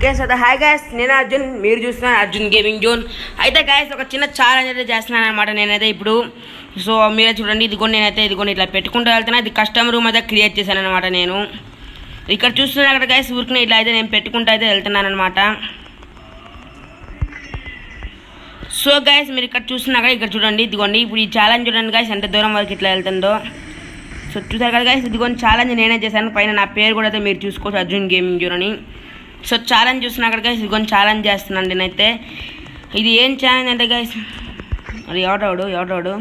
Guys అయితే hi guys నేను అర్జున్ మీరు చూస్తున్నారు అర్జున్ గేమింగ్ జోన్ అయితే గైస్ ఒక చిన్న ఛాలెంజ్ అయితే చేస్తున్నాను అనమాట నేనైతే ఇప్పుడు సో మీరే చూడండి ఇదిగోండి నేనైతే ఇదిగోండి ఇట్లా పెట్టుకుంటూ వెళ్తున్నా ఇది కస్టమర్ రూమ్ అయితే క్రియేట్ చేశాను అనమాట నేను ఇక్కడ చూస్తున్నా అక్కడ గైస్ ఊరికి ఇట్లా అయితే నేను పెట్టుకుంటూ అయితే వెళ్తున్నాను అనమాట సో గైస్ మీరు ఇక్కడ చూస్తున్నాక ఇక్కడ చూడండి ఇదిగోండి ఇప్పుడు ఈ ఛాలెంజ్ చూడండి గైస్ ఎంత దూరం వరకు ఇట్లా వెళ్తుందో సో చూసారు కదా గైస్ ఇదిగోండి ఛాలెంజ్ నేనే చేశాను పైన నా పేరు కూడా అయితే మీరు చూసుకోవచ్చు అర్జున్ గేమింగ్ జోన్ అని సో ఛాలెంజ్ చూస్తున్నా అక్కడ గైస్ ఇదిగోండి ఛాలెంజ్ చేస్తున్నాను నేనైతే ఇది ఏం ఛాలెంజ్ అంటే గైస్ అది ఎవడోడు ఎవడోడు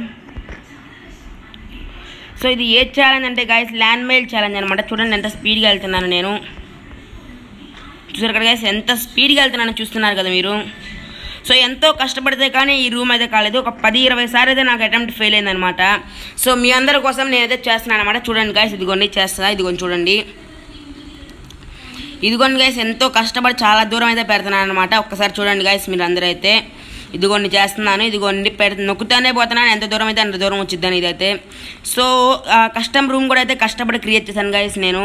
సో ఇది ఏ ఛాలెంజ్ అంటే గైస్ ల్యాండ్ మెయిల్ ఛాలెంజ్ అనమాట చూడండి ఎంత స్పీడ్గా వెళ్తున్నాను నేను చూసారు కదా గైస్ ఎంత స్పీడ్గా వెళ్తున్నాను చూస్తున్నారు కదా మీరు సో ఎంతో కష్టపడితే కానీ ఈ రూమ్ అయితే కాలేదు ఒక పది ఇరవై సార్లు అయితే నాకు అటెంప్ట్ ఫెయిల్ అయిందనమాట సో మీ అందరి కోసం నేనైతే చేస్తున్నాను అనమాట చూడండి గైస్ ఇదిగోండి చేస్తా ఇదిగోండి చూడండి ఇదిగోండి గైస్ ఎంతో కష్టపడి చాలా దూరం అయితే పెడుతున్నాను అనమాట ఒక్కసారి చూడండి గైస్ మీరు అందరూ అయితే ఇదిగోండి చేస్తున్నాను ఇదిగోండి పెడ నొక్కుతానే పోతున్నాను ఎంత దూరం అయితే అంత దూరం వచ్చిద్దని ఇదైతే సో కస్టమ్ రూమ్ కూడా అయితే కష్టపడి క్రియేట్ చేశాను గైస్ నేను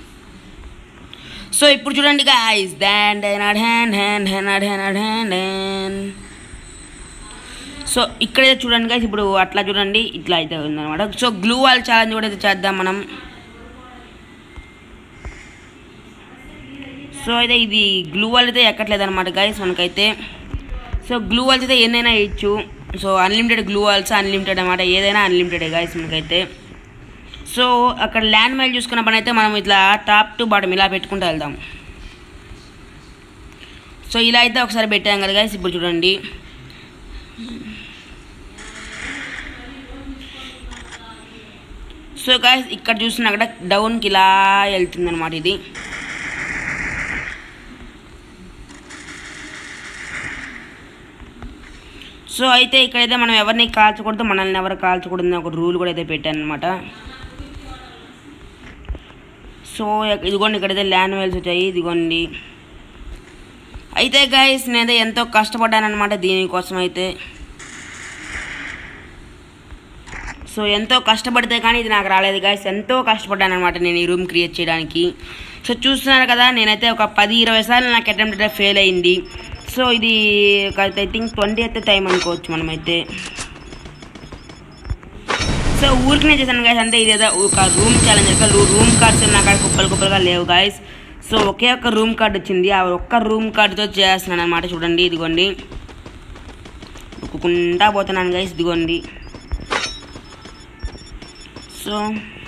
సో ఇప్పుడు చూడండి గాయస్ డాన్ డాన్ హ్యాన్ హ్యాన్ హ్యాన్ హ్యాన్ హ్యాన్ సో ఇక్కడైతే చూడండి గైస్ ఇప్పుడు అట్లా చూడండి ఇట్లా అయితే ఉందన్నమాట సో గ్లూ వాల్ ఛాలెంజ్ కూడా అయితే చేద్దాం మనం సో అయితే ఇది గ్లూ వాల్ అయితే ఎక్కట్లేదు అనమాట గైస్ మనకైతే సో గ్లూ వాల్స్ అయితే ఎన్నైనా ఇచ్చు so unlimited glue walls unlimited అనమాట ఏదైనా అన్లిమిటెడ్ గైస్ మనకైతే సో అక్కడ ల్యాండ్ మైల్ చూసుకున్న పని అయితే మనం ఇట్లా టాప్ టు బాటమ్ ఇలా పెట్టుకుంటూ వెళ్దాం సో ఇలా అయితే ఒకసారి పెట్టాం కదా గైస్ ఇప్పుడు చూడండి సో గాయస్ ఇక్కడ చూసిన అక్కడ డౌన్కి ఇలా వెళ్తుంది అనమాట ఇది సో అయితే ఇక్కడైతే మనం ఎవరిని కాల్చకూడదు మనల్ని ఎవరు కాల్చకూడదు ఒక రూల్ కూడా అయితే పెట్టాను అనమాట సో ఇదిగోండి ఇక్కడైతే ల్యాండ్ వెల్స్ వచ్చాయి ఇదిగోండి అయితే గైస్ నేనైతే ఎంతో కష్టపడ్డాను అనమాట దీనికోసం అయితే సో ఎంతో కష్టపడితే కానీ ఇది నాకు రాలేదు గాయస్ ఎంతో కష్టపడ్డాను అనమాట నేను ఈ రూమ్ క్రియేట్ చేయడానికి సో చూస్తున్నారు కదా నేనైతే ఒక పది ఇరవై సార్లు నాకు అటెంప్ట్ అయితే ఫెయిల్ అయింది సో ఇది ఐ థింక్ ట్వంటీ అయితే టైం అనుకోవచ్చు మనమైతే సో ఊరికనే చేశాను గాయస్ అంటే ఇదేదో ఒక రూమ్ ఛాలెంజ్ ఒక రూమ్ కార్డ్స్ నా కాడ కుప్పలు కుప్పలుగా లేవు గాయస్ సో ఒకే ఒక్క రూమ్ కార్డ్ వచ్చింది ఆ ఒక్క రూమ్ కార్డుతో చేస్తున్నాను అనమాట చూడండి ఇదిగోండి ఉక్కుంటా పోతున్నాను గాయస్ ఇదిగోండి సో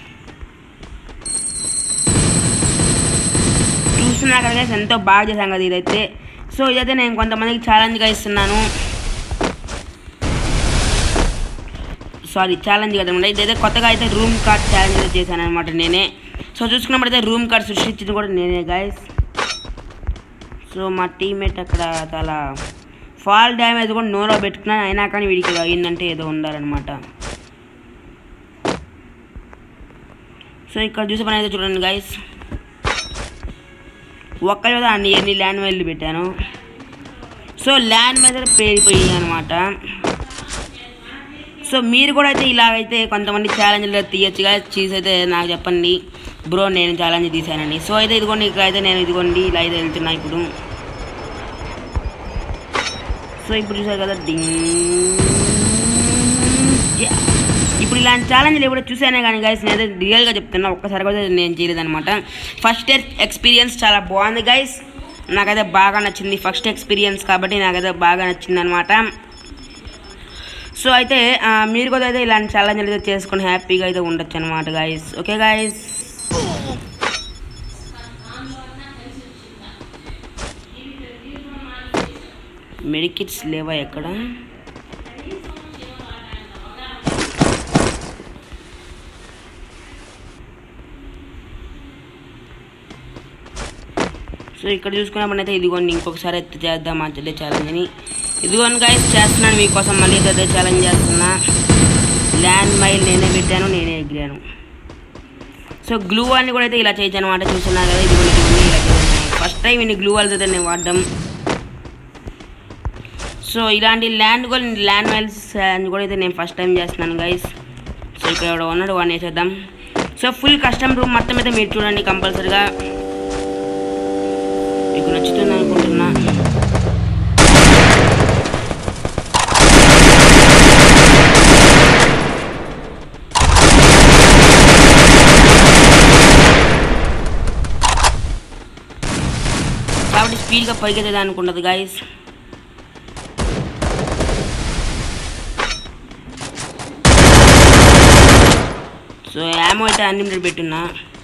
చూస్తున్నా కదా guys, ఎంతో బాగా చేశాం కదా ఇదైతే సో ఇదైతే నేను కొంతమందికి ఛాలెంజ్గా ఇస్తున్నాను సారీ ఛాలెంజ్ కదనమాట ఇదైతే కొత్తగా అయితే రూమ్ కార్డ్ ఛాలెంజ్ అయితే చేశాను అనమాట నేనే సో చూసుకున్నప్పుడైతే రూమ్ కార్డ్ సృష్టించింది కూడా నేనే గాయస్ సో మా టీమ్మేట్ అక్కడ చాలా ఫాల్ డ్యామేజ్ కూడా నోలో పెట్టుకున్నాను అయినా కానీ వీడికి అయిందంటే ఏదో ఉండాలన్నమాట సో ఇక్కడ చూసే పని అయితే చూడండి గైస్ ఒక్క రోజు అన్ని ఎన్ని ల్యాండ్ మైళ్ళు పెట్టాను సో ల్యాండ్ మైల్ పేరిపోయి అనమాట సో మీరు కూడా అయితే ఇలాగైతే కొంతమంది ఛాలెంజ్లు తీయచ్చుగా చీజ్ అయితే నాకు చెప్పండి బ్రో నేను ఛాలెంజ్ తీశానండి సో అయితే ఇదిగోండి ఇక్కడ అయితే నేను ఇదిగోండి ఇలా అయితే వెళ్తున్నా ఇప్పుడు సో ఇప్పుడు చూసారు కదా డింగ్ యా. ఇప్పుడు ఇలాంటి ఛాలెంజ్లు ఎప్పుడు చూసానే కానీ గైస్ నేనైతే రియల్గా చెప్తున్నా ఒక్కసారి కూడా నేను చేయలేదన్నమాట ఫస్ట్ ఎక్స్పీరియన్స్ చాలా బాగుంది గైస్ నాకైతే బాగా నచ్చింది ఫస్ట్ ఎక్స్పీరియన్స్ కాబట్టి నాకైతే బాగా నచ్చింది అనమాట సో అయితే ఆ, మీరు కూడా అయితే ఇలాంటి ఛాలెంజ్లు అయితే చేసుకొని హ్యాపీగా అయితే ఉండొచ్చు అనమాట గైస్ ఓకే గైస్ మెడికిట్స్ లేవా ఎక్కడ సో ఇక్కడ చూసుకున్నప్పుడు అయితే ఇదిగోండి ఇంకొకసారి అయితే చేద్దాం అదే ఛాలెంజ్ అని ఇదిగోండి గైస్ చేస్తున్నాను మీకోసం మళ్ళీ అయితే అదే ఛాలెంజ్ చేస్తున్నా ల్యాండ్ మైల్ నేనే పెట్టాను నేనే ఎగిరాను సో గ్లూ అని కూడా అయితే ఇలా చేయొచ్చు అనమాట చూస్తున్నారు కదా ఇదిగోండి ఇదిగోండి ఇలా ఫస్ట్ టైం ఇన్ని గ్లూ వాల్స్ అయితే నేను వాడడం సో ఇలాంటి ల్యాండ్ కూడా ల్యాండ్ మైల్స్ అని కూడా అయితే నేను ఫస్ట్ టైం చేస్తున్నాను గైస్ సో ఇక్కడ ఎవడో ఉన్నాడు వాడిని వేసేద్దాం సో ఫుల్ కస్టమ్ రూమ్ మొత్తం అయితే మీరు చూడండి కంపల్సరీగా మీకు నచ్చుతుంది అనుకుంటున్నాను అనుకుంటున్నా కాబట్టి స్పీడ్గా పైకి అనుకుంటుంది గాయస్ సో యామో అయితే అన్లిమిటెడ్ పెట్టున్నా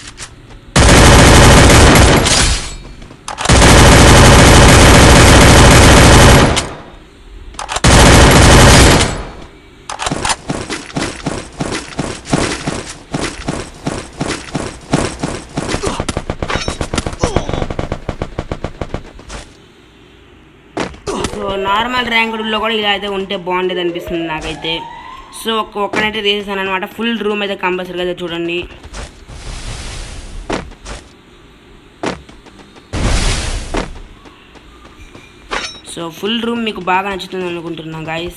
సో నార్మల్ ర్యాంకుడుల్లో కూడా ఇలా అయితే ఉంటే బాగుండేది అనిపిస్తుంది నాకైతే సో ఒక్క ఒక్కనైతే తీసేసాను అనమాట ఫుల్ రూమ్ అయితే కంపల్సరీగా అయితే చూడండి సో ఫుల్ రూమ్ మీకు బాగా నచ్చుతుంది అనుకుంటున్నా గాయస్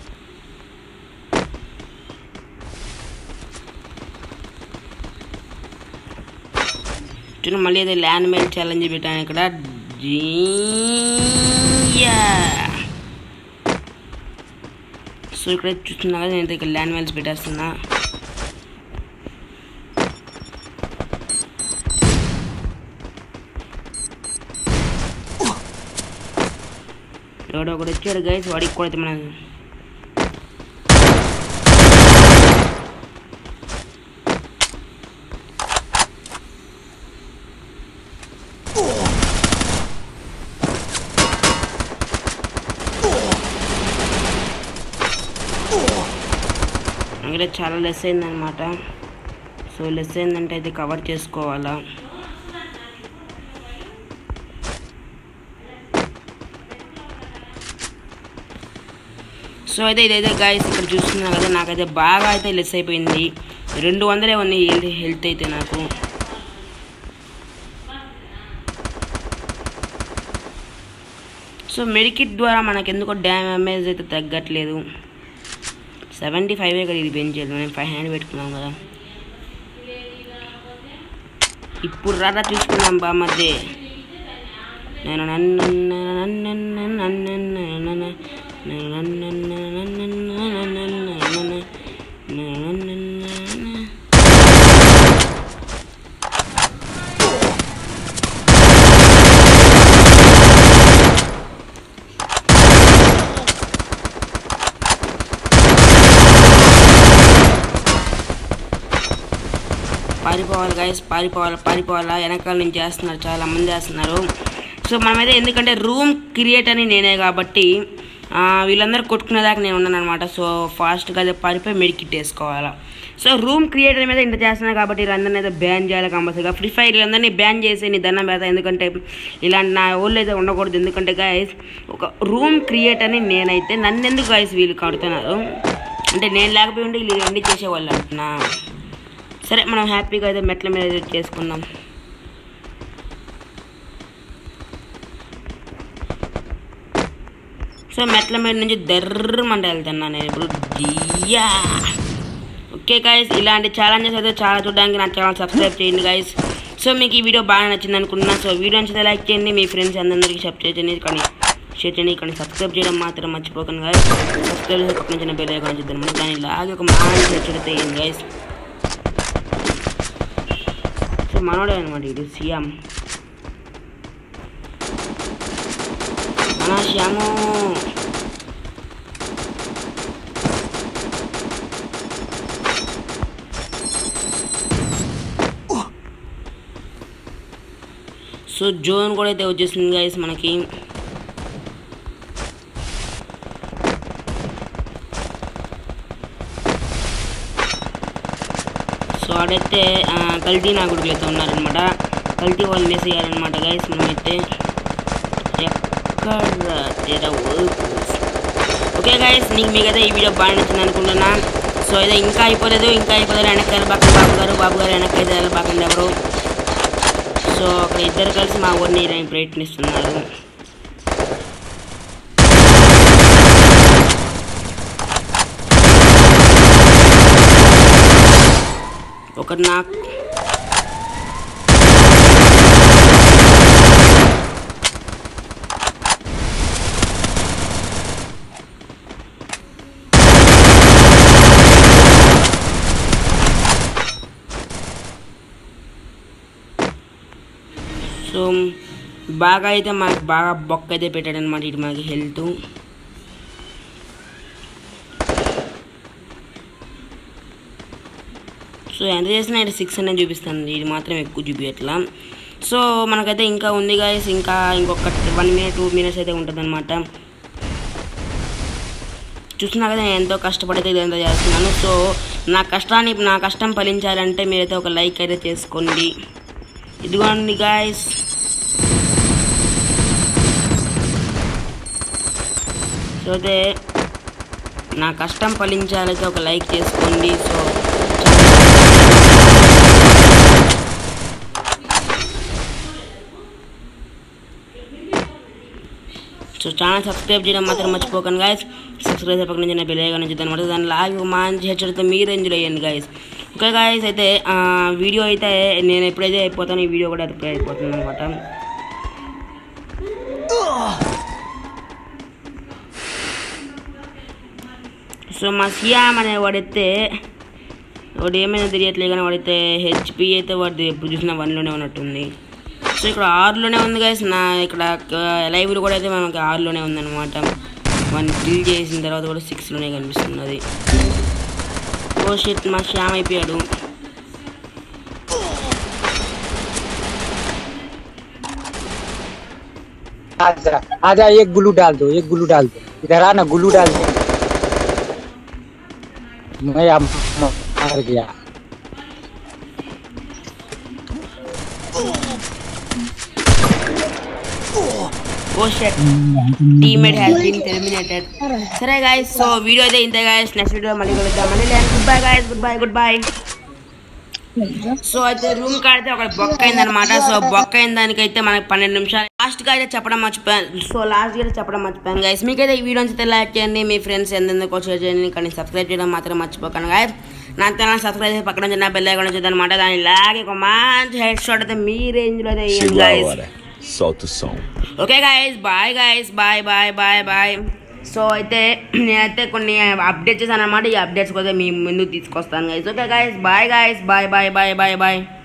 చూడండి మళ్ళీ అదే ల్యాండ్ మైల్ ఛాలెంజ్ పెట్టాను ఇక్కడ జీయా సో ఇక్కడ చూస్తున్నా కదా నేను ఇక్కడ ల్యాండ్ మైల్స్ పెట్టేస్తున్నా ఎవడో ఒకడు వచ్చాడు గైస్ వాడికి కూడా అయితే మన అంటే చాలా లెస్ అయిందనమాట సో లెస్ అయిందంటే అయితే కవర్ చేసుకోవాలా సో అయితే ఇదైతే గాయస్ ఇక్కడ చూస్తున్నా కదా నాకైతే బాగా అయితే లెస్ అయిపోయింది రెండు వందలే ఉంది హెల్త్ హెల్త్ అయితే నాకు సో మెడికిట్ ద్వారా మనకు ఎందుకో డ్యామేజ్ అయితే తగ్గట్లేదు సెవెంటీ ఫైవ్ కదా ఇది పెంచేది నేను ఫైవ్ హండ్రెడ్ పెట్టుకున్నాం కదా ఇప్పుడు రాదా చూసుకున్నాం బా మధ్య నేను నన్ను నన్ను నన్ను నన్ను నేను నన్ను నన్ను నన్ను నన్ను పారిపోవాలి గైస్ పారిపోవాలి పారిపోవాలా వెనకాల నుంచి చేస్తున్నారు చాలా మంది చేస్తున్నారు సో మనమైతే ఎందుకంటే రూమ్ క్రియేట్ అని నేనే కాబట్టి ఆ, వీళ్ళందరూ కొట్టుకునేదాకా నేను ఉన్నాను అనమాట సో ఫాస్ట్గా అయితే పారిపోయి మెడికిట్ వేసుకోవాలా సో రూమ్ క్రియేటర్ మీద ఇంత చేస్తున్నాను కాబట్టి వీళ్ళందరినీ అయితే బ్యాన్ చేయాలి కంపల్సరీగా ఫ్రీ ఫైర్ వీళ్ళందరినీ బ్యాన్ చేసి నీ దండం పెడతా ఎందుకంటే ఇలాంటి నా ఊళ్ళో అయితే ఉండకూడదు ఎందుకంటే గాయస్ ఒక రూమ్ క్రియేట్ అని నేనైతే నన్ను ఎందుకు గాయస్ వీళ్ళు కడుతున్నారు అంటే నేను లేకపోయి ఉంటే వీళ్ళు రెండు చేసేవాళ్ళు అంటున్నా సరే మనం హ్యాపీగా అయితే మెట్ల మీద అయితే చేసుకుందాం సో మెట్ల మీద నుంచి దర్రమంట వెళ్తున్నా నేను ఇప్పుడు జియా ఓకే గాయస్ ఇలాంటి ఛాలెంజెస్ అయితే చాలా చూడడానికి నా ఛానల్ సబ్స్క్రైబ్ చేయండి గాయస్ సో మీకు ఈ వీడియో బాగా నచ్చింది అనుకుంటున్నా సో వీడియో నచ్చితే లైక్ చేయండి మీ ఫ్రెండ్స్ అందరికీ షేర్ చేయండి కానీ షేర్ చేయండి కానీ సబ్స్క్రైబ్ చేయడం మాత్రం మర్చిపోకండి గాయస్ సబ్స్క్రైబ్ చేసి పక్కన చిన్న బెల్ ఐకాన్ చూద్దాం దాని లాగే ఒక మంచి హెచ్చరిక అయ్యింది గాయస్ సో మనోడే అనమాట ఇది సీఎం మన శ్యాము సో జోన్ కూడా అయితే వచ్చేసింది గైస్ మనకి సో ఆడైతే ఆ, కల్తీ నాగుడులు అయితే ఉన్నారనమాట కల్తీ వాళ్ళు మిస్ అయ్యారనమాట గైస్ మనమైతే ఎక్కడ తెరవు ఓకే గైస్ నీకు మీకైతే ఈ వీడియో బాగా నచ్చింది అనుకుంటున్నా సో అయితే ఇంకా అయిపోలేదు ఇంకా అయిపోలేదు వెనక్కి బాగా బాబు గారు బాబు గారు వెనక్కి అయితే బాకండి ఎవరు సో అక్కడ ఇద్దరు కలిసి మా ఊరిని ప్రయత్నిస్తున్నారు ఒకటి నాకు బాగా అయితే మనకు బాగా బొక్క అయితే పెట్టాడు అనమాట ఇటు మనకి హెల్త్ సో ఎంత చేసినా ఇటు సిక్స్ అనేది చూపిస్తాను ఇది మాత్రం ఎక్కువ చూపించట్లా సో మనకైతే ఇంకా ఉంది గాయస్ ఇంకా ఇంకొక వన్ మినిట్ టూ మినిట్స్ అయితే ఉంటుంది అనమాట చూస్తున్నా కదా నేను ఎంతో కష్టపడితే ఇదంతా చేస్తున్నాను సో నా కష్టాన్ని నా కష్టం ఫలించాలంటే మీరైతే ఒక లైక్ అయితే చేసుకోండి ఇదిగోండి గాయస్ సో అయితే నా కష్టం ఫలించాలైతే ఒక లైక్ చేసుకోండి సో సో ఛానల్ సబ్స్క్రైబ్ చేయడం మాత్రం మర్చిపోకండి గాయస్ సబ్స్క్రైబ్ పక్కన నుంచి బెల్ ఐకాన్ నుంచి అనమాట దాన్ని లాగి ఒక మంచి హెచ్చరితో మీరు ఎంజాయ్ అయ్యండి గాయస్ ఓకే గాయస్ అయితే ఆ, వీడియో అయితే నేను ఎప్పుడైతే అయిపోతాను ఈ వీడియో కూడా ఎప్పుడైతే అయిపోతుంది అనమాట సో మా సియామ్ అనే వాడైతే వాడు ఏమైనా తెలియట్లేదు కానీ వాడైతే హెచ్పి అయితే వాడు ఎప్పుడు చూసినా వన్లోనే ఉన్నట్టుంది సో ఇక్కడ ఆరులోనే ఉంది గైస్ నా ఇక్కడ లైవ్లో కూడా అయితే మనకి ఆరులోనే ఉందన్నమాట వన్ కిల్ చేసిన తర్వాత కూడా సిక్స్లోనే కనిపిస్తున్నది ఓ షిట్ మా శ్యామ్ అయిపోయాడు आजा आजा एक ग्लू डाल दो एक ग्लू डाल दो इधर आ ना ग्लू डाल दो मैं अब मार गया oh shit teammate has been terminated సరే గాయస్ సో వీడియో అయితే ఇంతే గాయస్ నెక్స్ట్ వీడియో మళ్ళీ కలుద్దామండి good bye guys good bye good bye so అయితే రూమ్ కాడితే ఒక బొక్క అయిందనమాట సో బొక్క అయిన దానికైతే మనకి పన్నెండు నిమిషాలు లాస్ట్ గా అయితే చెప్పడం మర్చిపోయాను సో లాస్ట్ అయితే చెప్పడం మర్చిపోయాను గైస్ మీకైతే ఈ వీడియో అయితే లైక్ చేయండి మీ ఫ్రెండ్స్ ఎందెందుకో షేర్ చేయండి కానీ సబ్స్క్రైబ్ చేయడం మాత్రం మర్చిపోకండి గాయస్ నా ఛానల్ సబ్స్క్రైబ్ చేసి పక్కన చిన్న బెల్ ఐకాన్ వచ్చేది అనమాట దాన్ని లాగే ఒక మంచి హెడ్ షాట్ అయితే మీ రేంజ్ లో అయితే Chegou a guys hora. Solta o som. Okay guys bye guys bye bye bye bye so అయితే నేనైతే కొన్ని అప్డేట్ చేశాను అనమాట ఈ అప్డేట్స్ కూడా మీ ముందుకు తీసుకొస్తాను guys okay guys bye guys bye bye bye bye bye